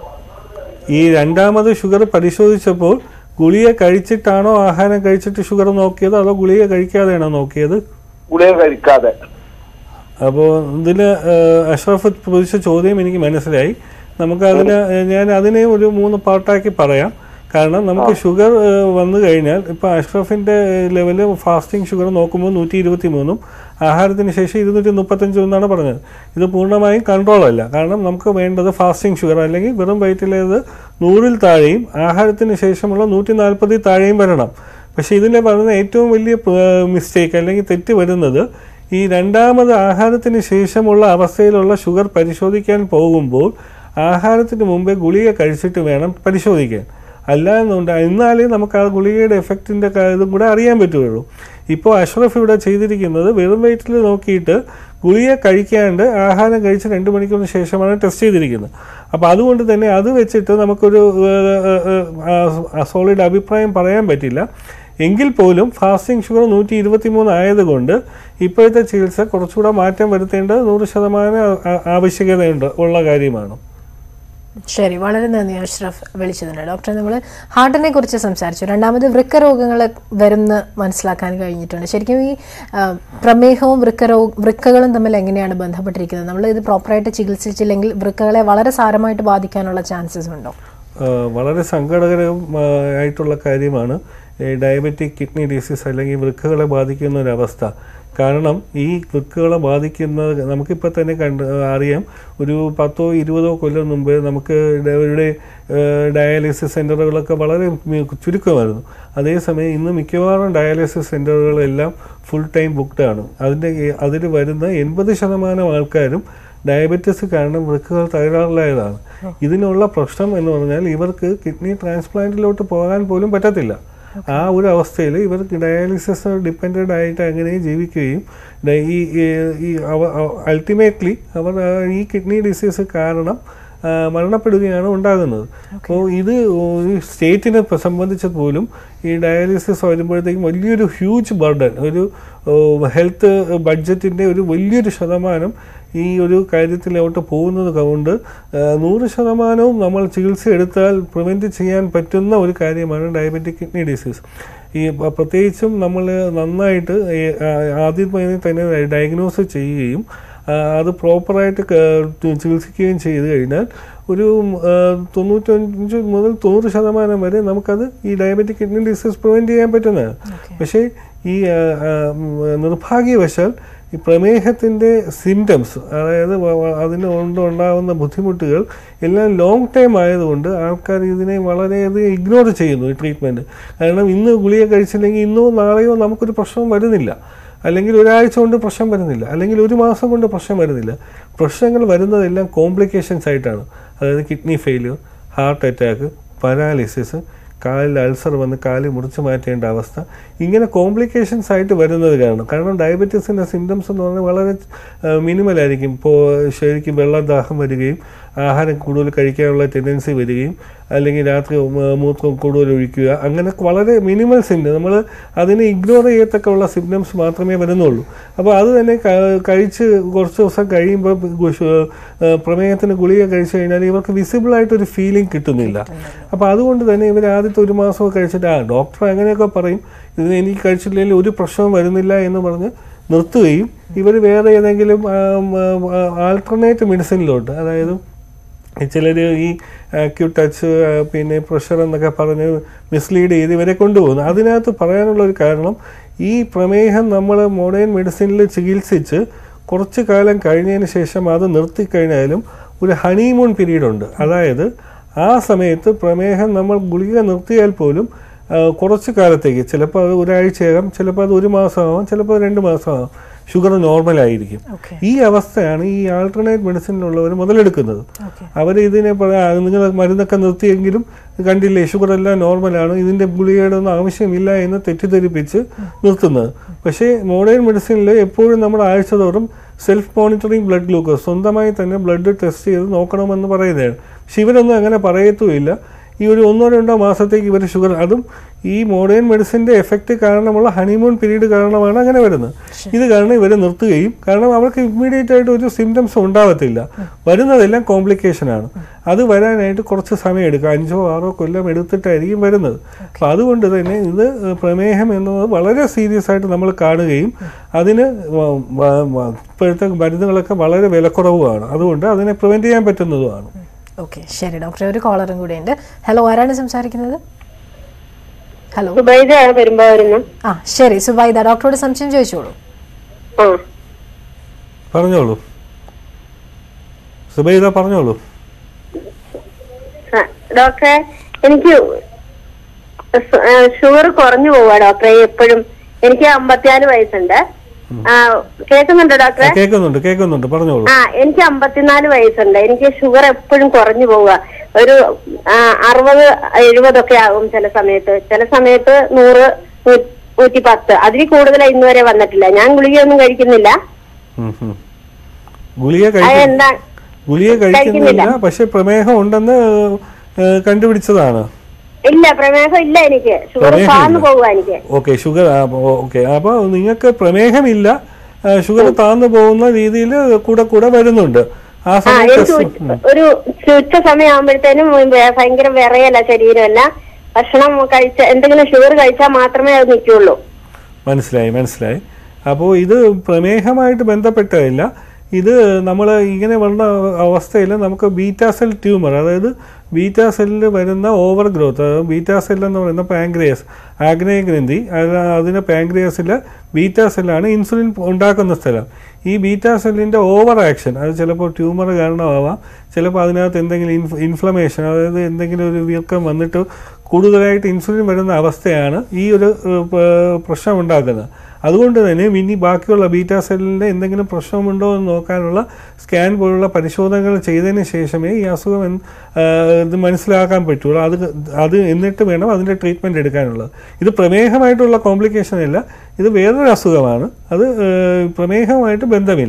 ഈ രണ്ടാമത് ഷുഗർ പരിശോധിച്ചപ്പോൾ ഗുളിക കഴിച്ചിട്ടാണോ ആഹാരം കഴിച്ചിട്ട് ഷുഗർ നോക്കിയത് അതോ ഗുളിക കഴിക്കാതെയാണോ നോക്കിയത്
ഗുളിക കഴിക്കാതെ
അപ്പോൾ ഇതിൽ അഷ്റഫ് ചോദിച്ച ചോദ്യം എനിക്ക് മനസ്സിലായി നമുക്ക് അതിന് ഞാൻ അതിനെ ഒരു മൂന്ന് പാർട്ടാക്കി പറയാം കാരണം നമുക്ക് ഷുഗർ വന്നു കഴിഞ്ഞാൽ ഇപ്പോൾ അഷ്റഫിൻ്റെ ലെവല് ഫാസ്റ്റിംഗ് ഷുഗർ നോക്കുമ്പോൾ നൂറ്റി ഇരുപത്തി മൂന്നും ആഹാരത്തിന് ശേഷം ഇരുന്നൂറ്റി മുപ്പത്തഞ്ചും എന്നാണ് പറഞ്ഞത് ഇത് പൂർണ്ണമായും കൺട്രോൾ അല്ല കാരണം നമുക്ക് വേണ്ടത് ഫാസ്റ്റിംഗ് ഷുഗർ അല്ലെങ്കിൽ വെറും വയറ്റിലേത് നൂറിൽ താഴെയും ആഹാരത്തിന് ശേഷമുള്ള നൂറ്റി നാൽപ്പതിൽ താഴെയും വരണം പക്ഷേ ഇതിൽ പറയുന്ന ഏറ്റവും വലിയ മിസ്റ്റേക്ക് അല്ലെങ്കിൽ തെറ്റ് വരുന്നത് ഈ രണ്ടാമത് ആഹാരത്തിന് ശേഷമുള്ള അവസ്ഥയിലുള്ള ഷുഗർ പരിശോധിക്കാൻ പോകുമ്പോൾ ആഹാരത്തിന് മുമ്പേ ഗുളിക കഴിച്ചിട്ട് വേണം പരിശോധിക്കാൻ അല്ല എന്നുണ്ട് എന്നാലേ നമുക്ക് ആ ഗുളികയുടെ എഫക്റ്റിൻ്റെ ഇതും കൂടെ അറിയാൻ പറ്റുകയുള്ളൂ ഇപ്പോൾ അഷ്റഫ് ഇവിടെ ചെയ്തിരിക്കുന്നത് വെറും വയറ്റിൽ നോക്കിയിട്ട് ഗുളിക കഴിക്കാണ്ട് ആഹാരം കഴിച്ച് രണ്ട് മണിക്കൂറിന് ശേഷമാണ് ടെസ്റ്റ് ചെയ്തിരിക്കുന്നത് അപ്പോൾ അതുകൊണ്ട് തന്നെ അത് വെച്ചിട്ട് നമുക്കൊരു സോളിഡ് അഭിപ്രായം പറയാൻ പറ്റില്ല എങ്കിൽ പോലും ഫാസ്റ്റിംഗ് ഷുഗർ നൂറ്റി ഇരുപത്തി മൂന്ന് ആയതുകൊണ്ട് ഇപ്പോഴത്തെ ചികിത്സ കുറച്ചുകൂടെ മാറ്റം വരുത്തേണ്ടത് നൂറ് ശതമാനം ആ- ആവശ്യകതയുണ്ട് ഉള്ള കാര്യമാണ്
ശരി വളരെ നന്ദി അഷ്റഫ് വിളിച്ചതിന് ഡോക്ടർ നമ്മൾ ഹാർട്ടിനെ കുറിച്ച് സംസാരിച്ചു രണ്ടാമത് വൃക്ക രോഗങ്ങൾ വരുന്ന മനസ്സിലാക്കാൻ കഴിഞ്ഞിട്ടുണ്ട് ശരിക്കും ഈ ആ, പ്രമേഹവും വൃക്ക രോഗ വൃക്കകളും തമ്മിൽ എങ്ങനെയാണ് ബന്ധപ്പെട്ടിരിക്കുന്നത് നമ്മൾ ഇത് പ്രോപ്പറായിട്ട് ചികിത്സിച്ചില്ലെങ്കിൽ വൃക്കകളെ വളരെ സാരമായിട്ട് ബാധിക്കാനുള്ള ചാൻസസ് ഉണ്ടോ
ആ, വളരെ സങ്കടകരമായിട്ടുള്ള കാര്യമാണ് ഈ ഡയബറ്റിക് കിഡ്നി ഡിസീസ് അല്ലെങ്കിൽ വൃക്കകളെ ബാധിക്കുന്ന ഒരു അവസ്ഥ കാരണം ഈ വൃക്കകളെ ബാധിക്കുന്നത് നമുക്കിപ്പോൾ തന്നെ കണ്ട് അറിയാം ഒരു പത്തോ ഇരുപതോ കൊല്ലം മുമ്പ് നമുക്ക് ഇവിടെ ഡയാലിസിസ് സെൻ്ററുകളൊക്കെ വളരെ മി- ചുരുക്കമായിരുന്നു അതേസമയം ഇന്ന് മിക്കവാറും ഡയാലിസിസ് സെൻ്ററുകളെല്ലാം ഫുൾ ടൈം ബുക്ക്ഡ് ആണ് അതിൻ്റെ അതിൽ വരുന്ന എൺപത് ശതമാനം ആൾക്കാരും ഡയബറ്റിസ് കാരണം വൃക്കകൾ തകരാറിലായതാണ് ഇതിനുള്ള പ്രശ്നം എന്ന് പറഞ്ഞാൽ ഇവർക്ക് കിഡ്നി ട്രാൻസ്പ്ലാന്റിലോട്ട് പോകാൻ പോലും പറ്റത്തില്ല ആ ഒരു അവസ്ഥയിൽ ഇവർക്ക് ഡയാലിസിസ് ഡിപ്പെൻഡൻ്റ് ആയിട്ട് അങ്ങനെ ജീവിക്കുകയും ഡ- ഈ ഈ- ഈ അൾട്ടിമേറ്റ്ലി അവർ ആ ഈ കിഡ്നി ഡിസീസ് കാരണം ആ, മരണപ്പെടുകയാണ് ഉണ്ടാകുന്നത് അപ്പോൾ ഇത് ഒരു സ്റ്റേറ്റിനെ പ- സംബന്ധിച്ച് പോലും ഈ ഡയാലിസിസ് വരുമ്പോഴത്തേക്കും വലിയൊരു ഹ്യൂജ് ബർഡൻ ഒരു ഹെൽത്ത് ബഡ്ജറ്റിൻ്റെ ഒരു വലിയൊരു ശതമാനം ഈ ഒരു കാര്യത്തിലോട്ട് പോകുന്നത് കൊണ്ട് ആ, നൂറ് ശതമാനവും നമ്മൾ ചികിത്സ എടുത്താൽ പ്രിവെൻറ്റ് ചെയ്യാൻ പറ്റുന്ന ഒരു കാര്യമാണ് ഡയബറ്റിക് കിഡ്നി ഡിസീസ് ഈ പ- പ്രത്യേകിച്ചും നമ്മൾ നന്നായിട്ട് ഈ, ആ, ആദ്യമേ തന്നെ ഡയഗ്നോസ് ചെയ്യുകയും ആ, അത് പ്രോപ്പറായിട്ട് ചികിത്സിക്കുകയും ചെയ്തു കഴിഞ്ഞാൽ ഒരു ആ, തൊണ്ണൂറ്റഞ്ച് മുതൽ തൊണ്ണൂറ് ശതമാനം വരെ നമുക്കത് ഈ ഡയബറ്റിക് കിഡ്നി ഡിസീസ് പ്രിവെൻറ്റ് ചെയ്യാൻ പറ്റുന്നതാണ് പക്ഷേ ഈ ആ, ആ, ഉം, നിർഭാഗ്യവശാൽ ഈ പ്രമേഹത്തിൻ്റെ സിംറ്റംസ് അതായത് വ- വ- അതിന് കൊണ്ട് ഉണ്ടാകുന്ന ബുദ്ധിമുട്ടുകൾ എല്ലാം ലോങ് ടൈം ആയതുകൊണ്ട് ആൾക്കാർ ഇതിനെ വളരെയധികം ഇഗ്നോർ ചെയ്യുന്നു ഈ ട്രീറ്റ്മെൻറ്റ് കാരണം ഇന്ന് ഗുളിക കഴിച്ചില്ലെങ്കിൽ ഇന്നോ നാളെയോ നമുക്കൊരു പ്രശ്നം വരുന്നില്ല അല്ലെങ്കിൽ ഒരാഴ്ച കൊണ്ട് പ്രശ്നം വരുന്നില്ല അല്ലെങ്കിൽ ഒരു മാസം കൊണ്ട് പ്രശ്നം വരുന്നില്ല പ്രശ്നങ്ങൾ വരുന്നതെല്ലാം കോംപ്ലിക്കേഷൻസ് ആയിട്ടാണ് അതായത് kidney failure heart attack paralysis കാലിൽ അൾസർ വന്ന് കാല് മുറിച്ച് മാറ്റേണ്ട അവസ്ഥ ഇങ്ങനെ കോംപ്ലിക്കേഷൻസ് ആയിട്ട് വരുന്നത് കാരണം കാരണം ഡയബറ്റീസിൻ്റെ സിംറ്റംസ് എന്ന് പറഞ്ഞാൽ വളരെ മിനിമൽ ആയിരിക്കും ഇപ്പോൾ ശരിക്കും വെള്ളദാഹം വരികയും ആഹാരം കൂടുതൽ കഴിക്കാനുള്ള ടെൻഡൻസി വരികയും അല്ലെങ്കിൽ രാത്രി മ- മൂത്രം കൂടുതൽ ഒഴിക്കുക അങ്ങനെ വളരെ മിനിമൽ സിംറ്റം നമ്മൾ അതിനെ ഇഗ്നോർ ചെയ്യത്തക്കുള്ള സിംറ്റംസ് മാത്രമേ വരുന്നുള്ളൂ അപ്പോൾ അത് തന്നെ ക- കഴിച്ച് കുറച്ച് ദിവസം കഴിയുമ്പോൾ ഗു- ഷു- ഏഹ് പ്രമേഹത്തിന് ഗുളിക കഴിച്ചു കഴിഞ്ഞാൽ ഇവർക്ക് വിസിബിൾ ആയിട്ടൊരു ഫീലിംഗ് കിട്ടുന്നില്ല അപ്പോൾ അതുകൊണ്ട് തന്നെ ഇവർ ആദ്യത്തെ ഒരു മാസമൊക്കെ കഴിച്ചിട്ട് ആ ഡോക്ടർ അങ്ങനെയൊക്കെ പറയും ഇത് എനിക്ക് കഴിച്ചില്ലെങ്കിൽ ഒരു പ്രശ്നവും വരുന്നില്ല എന്ന് പറഞ്ഞ് നിർത്തുകയും ഇവർ വേറെ ഏതെങ്കിലും ആൾട്ടർനേറ്റ് മെഡിസിനിലോട്ട് അതായത് ചിലർ ഈ അക്യൂട്ട് ടച്ച് പിന്നെ പ്രഷർ എന്നൊക്കെ പറഞ്ഞ് മിസ്ലീഡ് ചെയ്ത് ഇവരെ കൊണ്ടുപോകുന്നു അതിനകത്ത് പറയാനുള്ള ഒരു കാരണം ഈ പ്രമേഹം നമ്മൾ മോഡേൺ മെഡിസിനിൽ ചികിത്സിച്ച് കുറച്ച് കാലം കഴിഞ്ഞതിന് ശേഷം അത് നിർത്തിക്കഴിഞ്ഞാലും ഒരു ഹണിമൂൺ പീരീഡ് ഉണ്ട് അതായത് ആ സമയത്ത് പ്രമേഹം നമ്മൾ ഗുളിക നിർത്തിയാൽ പോലും ആ, കുറച്ച് കാലത്തേക്ക് ചിലപ്പോൾ അത് ഒരാഴ്ചയാകാം ചിലപ്പോൾ അത് ഒരു മാസമാകാം ചിലപ്പോൾ രണ്ട് മാസമാകാം ഷുഗർ നോർമലായിരിക്കും
ഓക്കെ
ഈ അവസ്ഥയാണ് ഈ ആൾട്ടർനേറ്റ് മെഡിസിനിലുള്ളവർ മുതലെടുക്കുന്നത്
ഓക്കെ
അവർ ഇതിനെ പറയാ നിങ്ങൾ മരുന്നൊക്കെ നിർത്തിയെങ്കിലും കണ്ടില്ലേ ഷുഗർ എല്ലാം നോർമലാണ് ഇതിൻ്റെ ഗുളികയുടെ ഒന്നും ആവശ്യമില്ല എന്ന് തെറ്റിദ്ധരിപ്പിച്ച് നിർത്തുന്നത് പക്ഷേ മോഡേൺ മെഡിസിനിൽ എപ്പോഴും നമ്മൾ ആഴ്ച തോറും സെൽഫ് മോണിറ്ററിങ് ബ്ലഡ് ഗ്ലൂക്കോസ് സ്വന്തമായി തന്നെ ബ്ലഡ് ടെസ്റ്റ് ചെയ്ത് നോക്കണമെന്ന് പറയുന്നതാണ് പക്ഷെ ഇവരൊന്നും അങ്ങനെ പറയത്തുമില്ല ഈ ഒരു ഒന്നോ രണ്ടോ മാസത്തേക്ക് ഇവർ ഷുഗർ അതും ഈ മോഡേൺ മെഡിസിൻ്റെ എഫക്റ്റ് കാരണമുള്ള ഹണിമൂൺ പീരീഡ് കാരണമാണ് അങ്ങനെ വരുന്നത് ഇത് കാരണം ഇവരെ നിർത്തുകയും കാരണം അവർക്ക് ഇമ്മീഡിയറ്റ് ആയിട്ട് ഒരു സിംറ്റംസ് ഉണ്ടാവത്തില്ല വരുന്നതെല്ലാം കോംപ്ലിക്കേഷനാണ് അത് വരാനായിട്ട് കുറച്ച് സമയം എടുക്കും അഞ്ചോ ആറോ കൊല്ലം എടുത്തിട്ടായിരിക്കും വരുന്നത് അപ്പം അതുകൊണ്ട് തന്നെ ഇത് പ്രമേഹം എന്നത് വളരെ സീരിയസ് ആയിട്ട് നമ്മൾ കാണുകയും അതിന് വ- വ- വ- ഇപ്പോഴത്തെ മരുന്നുകളൊക്കെ വളരെ വിലക്കുറവുമാണ് അതുകൊണ്ട് അതിനെ പ്രിവെൻറ്റ് ചെയ്യാൻ പറ്റുന്നതുമാണ്
ഓക്കെ ശരി ഡോക്ടറെ ഒരു കോളറും കൂടി ഉണ്ട് ഹലോ ആരാണ് സംസാരിക്കുന്നത് ഹലോ
സുബൈദയാണ് പെരുമ്പാവൂരിന്ന്
ആ ശരി സുബൈദ ഡോക്ടറോട് സംശയം ചോദിച്ചോളൂ
ആ
പറഞ്ഞോളൂ സുബൈദ പറഞ്ഞോളൂ
ആ, ഡോക്ടറെ എനിക്ക് ഷുഗർ കുറഞ്ഞു പോവാ ഡോക്ടറെ എപ്പോഴും എനിക്ക് അമ്പത്തിനാല് വയസ്സുണ്ട് ആ കേൾക്കുന്നുണ്ടോ
ആ,
ഡോക്ടറെ
കേൾക്കുന്നുണ്ട് കേൾക്കുന്നുണ്ട് പറഞ്ഞോളൂ
ആ എനിക്ക് അമ്പത്തിനാല് വയസ്സുണ്ട് എനിക്ക് ഷുഗർ എപ്പോഴും കുറഞ്ഞു പോവുക ഒരു ആ, അറുപത് എഴുപതൊക്കെ ആകും ചില സമയത്ത് ചില സമയത്ത് നൂറ് നൂ- നൂറ്റി പത്ത് അതിൽ കൂടുതൽ ഇന്ന് വരെ വന്നിട്ടില്ല ഞാൻ ഗുളികയൊന്നും കഴിക്കുന്നില്ല
ഉം, ഉം. ഗുളിക
അത്
കഴിക്കുന്ന
എന്താ
ഗുളിക കഴിക്കുന്നില്ല
കഴിക്കുന്നില്ല.
പക്ഷെ പ്രമേഹം ഉണ്ടെന്ന് ഏഹ്, കണ്ടുപിടിച്ചതാണ്
ഇല്ല പ്രമേഹം ഇല്ല എനിക്ക് ഷുഗർ
പ്രമേഹം
താന്നു
ഇല്ല.
പോവുക എനിക്ക്
ഓക്കെ ഷുഗർ ഓക്കെ അപ്പോൾ നിങ്ങൾക്ക് പ്രമേഹമില്ല ഷുഗർ താന്നു പോകുന്ന രീതിയിൽ കൂടെ കൂടെ വരുന്നുണ്ട് ആ
ആ
സമയത്ത്
എനിക്ക് ഉച്ച- ഒരു ഉച്ച സമയമാകുമ്പോഴത്തേനും ഭയങ്കര വിറയല്ല ശരീരമല്ല ഭക്ഷണം കഴിച്ച എന്തെങ്കിലും ഷുഗർ കഴിച്ചാൽ മാത്രമേ അത് നിൽക്കുള്ളൂ
മനസ്സിലായി മനസ്സിലായി അപ്പോൾ ഇത് പ്രമേഹമായിട്ട് ബന്ധപ്പെട്ടതല്ല ഇത് നമ്മൾ ഇങ്ങനെ വരുന്ന അവസ്ഥയിൽ നമുക്ക് ബീറ്റാ സെൽ ട്യൂമർ അതായത് ബീറ്റാ സെല്ലിൽ വരുന്ന ഓവർ ഗ്രോത്ത് അതായത് ബീറ്റാ സെൽ എന്ന് പറയുന്ന പാങ്ക്രിയസ് ആഗ്നേയ ഗ്രന്ഥി അത് അതിന് പാങ്ക്രിയസിൽ ബീറ്റാ സെല്ലാണ് ഇൻസുലിൻ ഉണ്ടാക്കുന്ന സ്ഥലം ഈ ബീറ്റാ സെല്ലിൻ്റെ ഓവർ ആക്ഷൻ അത് ചിലപ്പോൾ ട്യൂമർ കാരണമാവാം ചിലപ്പോൾ അതിനകത്ത് എന്തെങ്കിലും ഇൻഫ് ഇൻഫ്ലമേഷൻ അതായത് എന്തെങ്കിലും ഒരു വീർക്കം വന്നിട്ട് കൂടുതലായിട്ട് ഇൻസുലിൻ വരുന്ന അവസ്ഥയാണ് ഈ ഒരു ഏഹ്, പ- പ്രശ്നം ഉണ്ടാക്കുന്നത് അതുകൊണ്ട് തന്നെ ഇനി ബാക്കിയുള്ള ബീറ്റാ സെല്ലിൻ്റെ എന്തെങ്കിലും പ്രശ്നമുണ്ടോ എന്ന് നോക്കാനുള്ള സ്കാൻ പോലുള്ള പരിശോധനകൾ ചെയ്തതിന് ശേഷമേ ഈ അസുഖം എന്ന്, ഏഹ്, ഇത് മനസ്സിലാക്കാൻ പറ്റുള്ളൂ അത് അത് എന്നിട്ട് വേണം അതിൻ്റെ ട്രീറ്റ്മെൻറ്റ് എടുക്കാനുള്ളത് ഇത് പ്രമേഹമായിട്ടുള്ള കോംപ്ലിക്കേഷൻ അല്ല ഇത് വേറൊരു അസുഖമാണ് അത് ഏഹ്, പ്രമേഹമായിട്ട് ബന്ധമില്ല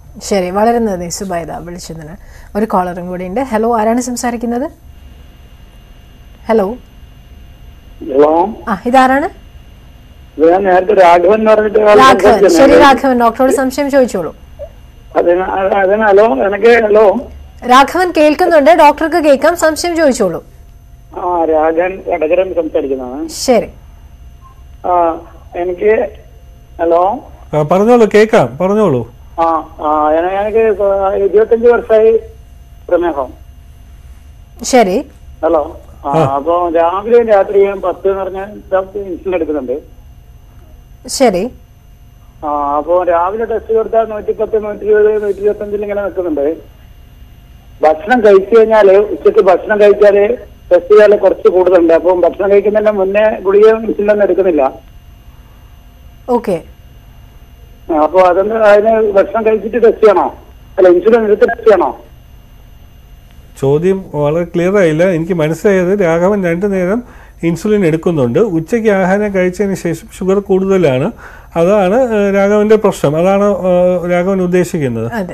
ശരി വളരെ നന്ദി സുബൈദ വിളിച്ചതിന് ഒരു കോളറും കൂടി ഉണ്ട് ഹലോ ആരാണ് സംസാരിക്കുന്നത് ഹലോ
ഹലോ
ആ ഇതാരാണ്
ഞാൻ നേരത്തെ രാഘവൻ എന്ന് പറഞ്ഞിട്ട് ആൾ
രാഘവൻ ശരി
സംസാരിച്ചിരുന്നു.
രാഘവൻ ഡോക്ടറോട് സംശയം ചോദിച്ചോളൂ
അതിന് അതിന് ഹലോ എനിക്ക് ഹലോ
രാഘവൻ കേൾക്കുന്നുണ്ട് ഡോക്ടർക്ക് കേൾക്കാം സംശയം ചോദിച്ചോളൂ
ആ രാഘവൻ വടകരൻ സംസാരിക്കുന്നതാണ്
ശരി
ആ എനിക്ക് ഹലോ
ആ, പറഞ്ഞോളൂ കേൾക്കാം പറഞ്ഞോളൂ
ആ ആ എന- എനിക്ക് ഇരുപത്തഞ്ച് വർഷമായി പ്രമേഹം
ശരി
ഹലോ ആ അപ്പൊ രാവിലെയും രാത്രിയും പത്ത് എന്ന് പറഞ്ഞ ഇൻസുലിൻ എടുക്കുന്നുണ്ട്
ശരി
ആ അപ്പൊ രാവിലെ ടെസ്റ്റ് കൊടുത്താൽ നൂറ്റി പത്ത് നൂറ്റി ഇരുപത് നൂറ്റി ഇരുപത്തഞ്ചിൽ ഇങ്ങനെ നിൽക്കുന്നുണ്ട് ഭക്ഷണം കഴിച്ചു കഴിഞ്ഞാല് ഉച്ചക്ക് ഭക്ഷണം കഴിച്ചാല് ടെസ്റ്റ് ചെയ്താല് കുറച്ച് കൂടുതലുണ്ട് അപ്പം ഭക്ഷണം കഴിക്കുന്നതിന്റെ മുന്നേ ഗുളിക ഇൻസുലിൻ ഒന്നും എടുക്കുന്നില്ല
ഓക്കെ
ആ, അപ്പൊ അതൊന്ന് അതിന് ഭക്ഷണം കഴിച്ചിട്ട് ടെസ്റ്റ് ചെയ്യണോ അല്ല ഇൻസുലിൻ എടുത്ത് ടെസ്റ്റ് ചെയ്യണോ
ചോദ്യം വളരെ ക്ലിയർ ആയില്ല എനിക്ക് മനസ്സിലായത് രാഘവൻ രണ്ടു നേരം ഇൻസുലിൻ എടുക്കുന്നുണ്ട് ഉച്ചയ്ക്ക് ആഹാരം കഴിച്ചതിന് ശേഷം ഷുഗർ കൂടുതലാണ് അതാണ് ഏഹ്, രാഘവന്റെ പ്രശ്നം അതാണ് ഏഹ്, രാഘവൻ ഉദ്ദേശിക്കുന്നത്
അതെ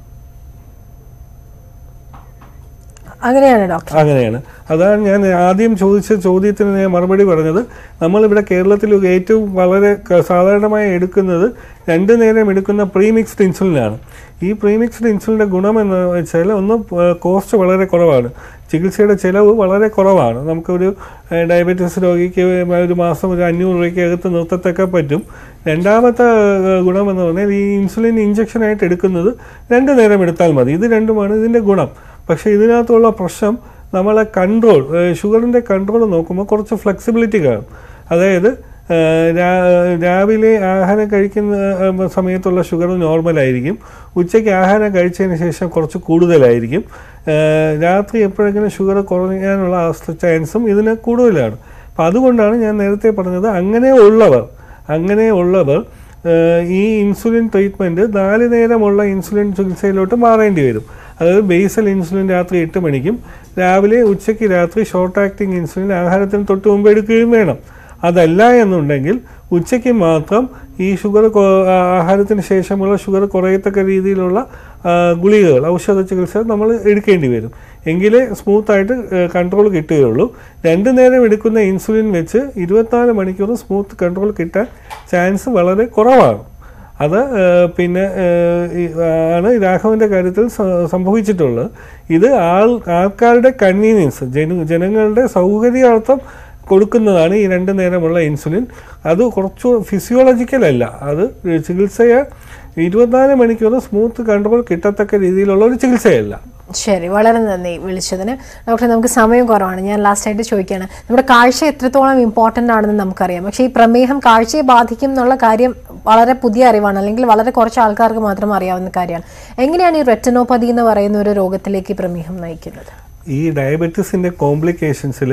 അങ്ങനെയാണ് ഡോക്ടർ
അങ്ങനെയാണ് അതാണ് ഞാൻ ആദ്യം ചോദിച്ച ചോദ്യത്തിന് ഞാൻ മറുപടി പറഞ്ഞത് നമ്മളിവിടെ കേരളത്തിൽ ഏറ്റവും വളരെ ക- സാധാരണമായി എടുക്കുന്നത് രണ്ട് നേരം എടുക്കുന്ന പ്രീമിക്സ്ഡ് ഇൻസുലിനാണ് ഈ പ്രീമിക്സ്ഡ് ഇൻസുലിൻ്റെ ഗുണം എന്ന് വെച്ചാൽ ഒന്ന് കോസ്റ്റ് വളരെ കുറവാണ് ചികിത്സയുടെ ചിലവ് വളരെ കുറവാണ് നമുക്കൊരു ഏഹ്, ഡയബറ്റീസ് രോഗിക്ക് ഒരു മാസം ഒരു അഞ്ഞൂറ് രൂപയ്ക്ക് അകത്ത് നിർത്തത്തൊക്കെ പറ്റും രണ്ടാമത്തെ ഏഹ്, ഗുണം എന്ന് പറഞ്ഞാൽ ഈ ഇൻസുലിൻ ഇഞ്ചക്ഷനായിട്ട് എടുക്കുന്നത് രണ്ട് നേരം എടുത്താൽ മതി ഇത് രണ്ടുമാണ് ഇതിൻ്റെ ഗുണം പക്ഷേ ഇതിനകത്തുള്ള പ്രശ്നം നമ്മളെ കൺട്രോൾ ഷുഗറിൻ്റെ കൺട്രോൾ നോക്കുമ്പോൾ കുറച്ച് ഫ്ലെക്സിബിലിറ്റി കാണും അതായത് ഏഹ്, രാ- രാവിലെ ആഹാരം കഴിക്കുന്ന ഏഹ്, സമയത്തുള്ള ഷുഗർ നോർമലായിരിക്കും ഉച്ചയ്ക്ക് ആഹാരം കഴിച്ചതിന് ശേഷം കുറച്ച് കൂടുതലായിരിക്കും ഏഹ്, രാത്രി എപ്പോഴെങ്കിലും ഷുഗർ കുറയാനുള്ള അവസ്ഥ ചാൻസും ഇതിന് കൂടുതലാണ് അപ്പം അതുകൊണ്ടാണ് ഞാൻ നേരത്തെ പറഞ്ഞത് അങ്ങനെ ഉള്ളവർ അങ്ങനെ ഉള്ളവർ ഏഹ്, ഈ ഇൻസുലിൻ ട്രീറ്റ്മെൻറ്റ് നാല് നേരമുള്ള ഇൻസുലിൻ ചികിത്സയിലോട്ട് മാറേണ്ടി വരും അതായത് ബേസൽ ഇൻസുലിൻ രാത്രി എട്ട് മണിക്കും രാവിലെ ഉച്ചയ്ക്ക് രാത്രി ഷോർട്ട് ആക്ടിങ് ഇൻസുലിൻ ആഹാരത്തിന് തൊട്ട് മുമ്പ് എടുക്കുകയും വേണം അതല്ല എന്നുണ്ടെങ്കിൽ ഉച്ചയ്ക്ക് മാത്രം ഈ ഷുഗർ ആഹാരത്തിന് ശേഷമുള്ള ഷുഗർ കുറയത്തക്ക രീതിയിലുള്ള ആ, ഗുളികകൾ ഔഷധ ചികിത്സ നമ്മൾ എടുക്കേണ്ടി വരും എങ്കിലേ സ്മൂത്തായിട്ട് കൺട്രോൾ കിട്ടുകയുള്ളൂ രണ്ട് നേരം എടുക്കുന്ന ഇൻസുലിൻ വെച്ച് ഇരുപത്തിനാല് മണിക്കൂർ സ്മൂത്ത് കൺട്രോൾ കിട്ടാൻ ചാൻസ് വളരെ കുറവാണ് അത് ഏഹ്, പിന്നെ ഏഹ്, ഈ, ആണ് രാഘവന്റെ കാര്യത്തിൽ സ- സംഭവിച്ചിട്ടുള്ളത് ഇത് ആൾ ആൾക്കാരുടെ കൺവീനിയൻസ് ജന ജനങ്ങളുടെ സൗകര്യാർത്ഥം കൊടുക്കുന്നതാണ് ഈ രണ്ട് നേരമുള്ള ഇൻസുലിൻ അത് കുറച്ച് ഫിസിയോളജിക്കൽ അല്ല അത് ചികിത്സയെ ഇരുപത്തിനാല് മണിക്കൂർ സ്മൂത്ത് കൺട്രോൾ കിട്ടത്തക്ക രീതിയിലുള്ള ഒരു ചികിത്സയല്ല
ശരി വളരെ നന്ദി വിളിച്ചതിന് ഡോക്ടർ നമുക്ക് സമയം കുറവാണ് ഞാൻ ലാസ്റ്റ് ആയിട്ട് ചോദിക്കുകയാണ് നമ്മുടെ കാഴ്ച എത്രത്തോളം ഇമ്പോർട്ടൻ്റ് ആണെന്ന് നമുക്കറിയാം പക്ഷേ ഈ പ്രമേഹം കാഴ്ചയെ ബാധിക്കും എന്നുള്ള കാര്യം വളരെ പുതിയ അറിവാണ് അല്ലെങ്കിൽ വളരെ കുറച്ച് ആൾക്കാർക്ക് മാത്രം അറിയാവുന്ന കാര്യമാണ് എങ്ങനെയാണ് ഈ റെറ്റനോപ്പതി എന്ന് പറയുന്ന ഒരു രോഗത്തിലേക്ക് ഈ പ്രമേഹം നയിക്കുന്നത്
ഈ ഡയബറ്റീസിൻ്റെ കോംപ്ലിക്കേഷൻസിൽ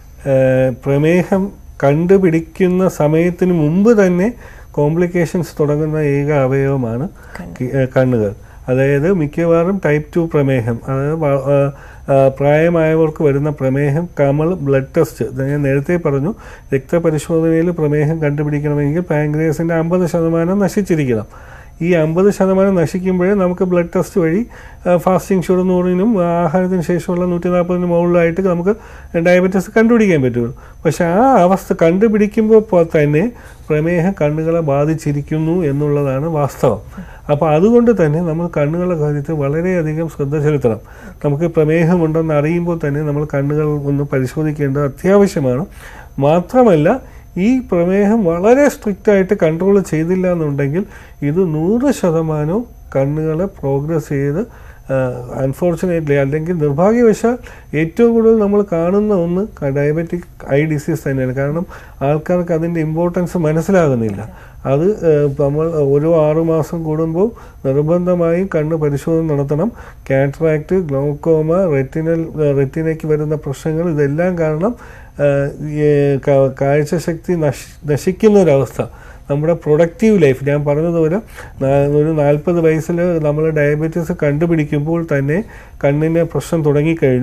പ്രമേഹം കണ്ടുപിടിക്കുന്ന സമയത്തിന് മുമ്പ് തന്നെ കോംപ്ലിക്കേഷൻസ് തുടങ്ങുന്ന ഏക അവയവമാണ് കി- ഏഹ് കണ്ണുകൾ അതായത് മിക്കവാറും ടൈപ്പ് ടു പ്രമേഹം അതായത് വ- ആ, ആ, പ്രായമായവർക്ക് വരുന്ന പ്രമേഹം കമൾ ബ്ലഡ് ടെസ്റ്റ് ഇത് ഞാൻ നേരത്തെ പറഞ്ഞു രക്തപരിശോധനയിൽ പ്രമേഹം കണ്ടുപിടിക്കണമെങ്കിൽ പാങ്ക്രിയാസിൻ്റെ അമ്പത് ശതമാനം നശിച്ചിരിക്കണം ഈ അമ്പത് ശതമാനം നശിക്കുമ്പോഴേ നമുക്ക് ബ്ലഡ് ടെസ്റ്റ് വഴി ഫാസ്റ്റിംഗ് ഷുഗർ നൂറിനും ആഹാരത്തിന് ശേഷമുള്ള നൂറ്റി നാൽപ്പതിന് മുകളിലായിട്ട് നമുക്ക് ഡയബറ്റീസ് കണ്ടുപിടിക്കാൻ പറ്റുള്ളൂ പക്ഷെ ആ അവസ്ഥ കണ്ടുപിടിക്കുമ്പോൾ പോ- തന്നെ പ്രമേഹം കണ്ണുകളെ ബാധിച്ചിരിക്കുന്നു എന്നുള്ളതാണ് വാസ്തവം അപ്പോൾ അതുകൊണ്ട് തന്നെ നമ്മൾ കണ്ണുകളുടെ കാര്യത്തിൽ വളരെയധികം ശ്രദ്ധ ചെലുത്തണം നമുക്ക് പ്രമേഹമുണ്ടെന്ന് അറിയുമ്പോൾ തന്നെ നമ്മൾ കണ്ണുകൾ ഒന്ന് പരിശോധിക്കേണ്ടത് അത്യാവശ്യമാണ് മാത്രമല്ല ഈ പ്രമേഹം വളരെ സ്ട്രിക്റ്റ് ആയിട്ട് കൺട്രോൾ ചെയ്തില്ല എന്നുണ്ടെങ്കിൽ ഇത് നൂറ് ശതമാനവും കണ്ണുകളെ പ്രോഗ്രസ് ചെയ്ത് അൺഫോർച്ചുനേറ്റ്ലി അല്ലെങ്കിൽ നിർഭാഗ്യവശാൽ ഏറ്റവും കൂടുതൽ നമ്മൾ കാണുന്ന ഒന്ന് ഡയബറ്റിക് ഐ ഡിസീസ് തന്നെയാണ് കാരണം ആൾക്കാർക്ക് അതിൻ്റെ ഇമ്പോർട്ടൻസ് മനസ്സിലാകുന്നില്ല അത് ഏഹ്, നമ്മൾ ഓരോ ആറുമാസം കൂടുമ്പോൾ നിർബന്ധമായും കണ്ണ് പരിശോധന നടത്തണം കാറ്ററാക്ട് ഗ്ലോക്കോമ റെറ്റിനൽ റെറ്റിനയ്ക്ക് വരുന്ന പ്രശ്നങ്ങൾ ഇതെല്ലാം കാരണം ഏഹ്, ഈ ക- കാഴ്ചശക്തി നശി നശിക്കുന്ന ഒരവസ്ഥ നമ്മുടെ പ്രൊഡക്റ്റീവ് ലൈഫ് ഞാൻ പറഞ്ഞതുപോലെ നാ- ഒരു നാൽപ്പത് വയസ്സിൽ നമ്മൾ ഡയബറ്റീസ് കണ്ടുപിടിക്കുമ്പോൾ തന്നെ കണ്ണിന് പ്രശ്നം തുടങ്ങിക്കഴിഞ്ഞു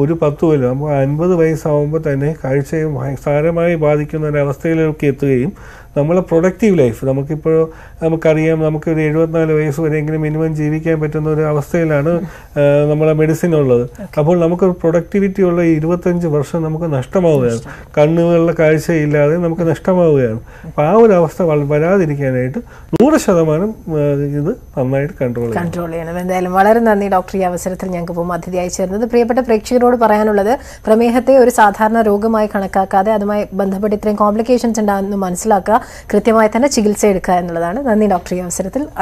ഒരു പത്ത് കൊല്ലം നമുക്ക് അൻപത് വയസ്സാവുമ്പോൾ തന്നെ കാഴ്ചയെ ഭയ- സാരമായി ബാധിക്കുന്ന ഒരു അവസ്ഥയിലേക്ക് എത്തുകയും നമ്മളെ പ്രൊഡക്റ്റീവ് ലൈഫ് നമുക്കിപ്പോൾ നമുക്കറിയാം നമുക്കൊരു എഴുപത്തിനാല് വയസ്സ് വരെയെങ്കിലും മിനിമം ജീവിക്കാൻ പറ്റുന്ന ഒരു അവസ്ഥയിലാണ് ആ, നമ്മളെ മെഡിസിൻ ഉള്ളത് അപ്പോൾ നമുക്ക് പ്രൊഡക്ടിവിറ്റി ഉള്ള ഈ ഇരുപത്തഞ്ച് വർഷം നമുക്ക് നഷ്ടമാവുകയാണ് കണ്ണുകളിലെ കാഴ്ചയില്ലാതെ നമുക്ക് നഷ്ടമാവുകയാണ് അപ്പോൾ ആ ഒരു അവസ്ഥ വ- വരാതിരിക്കാനായിട്ട് നൂറ് ശതമാനം ആ, ഇത് നന്നായിട്ട് കൺട്രോൾ ചെയ്യണം
കൺട്രോൾ ചെയ്യണം എന്തായാലും വളരെ നന്ദി ഡോക്ടർ ഈ അവസരത്തിൽ ഞങ്ങൾക്ക് ഇപ്പോൾ അതിഥിയായി ചേർന്നത് പ്രിയപ്പെട്ട പ്രേക്ഷകരോട് പറയാനുള്ളത് പ്രമേഹത്തെ ഒരു സാധാരണ രോഗമായി കണക്കാക്കാതെ അതുമായി ബന്ധപ്പെട്ട് ഇത്രയും കോംപ്ലിക്കേഷൻസ് ഉണ്ടാകുമെന്ന് മനസ്സിലാക്കുക കൃത്യമായി തന്നെ ചികിത്സ എടുക്കുക എന്നുള്ളതാണ് നന്ദി ഡോക്ടർ ഈ അവസരത്തിൽ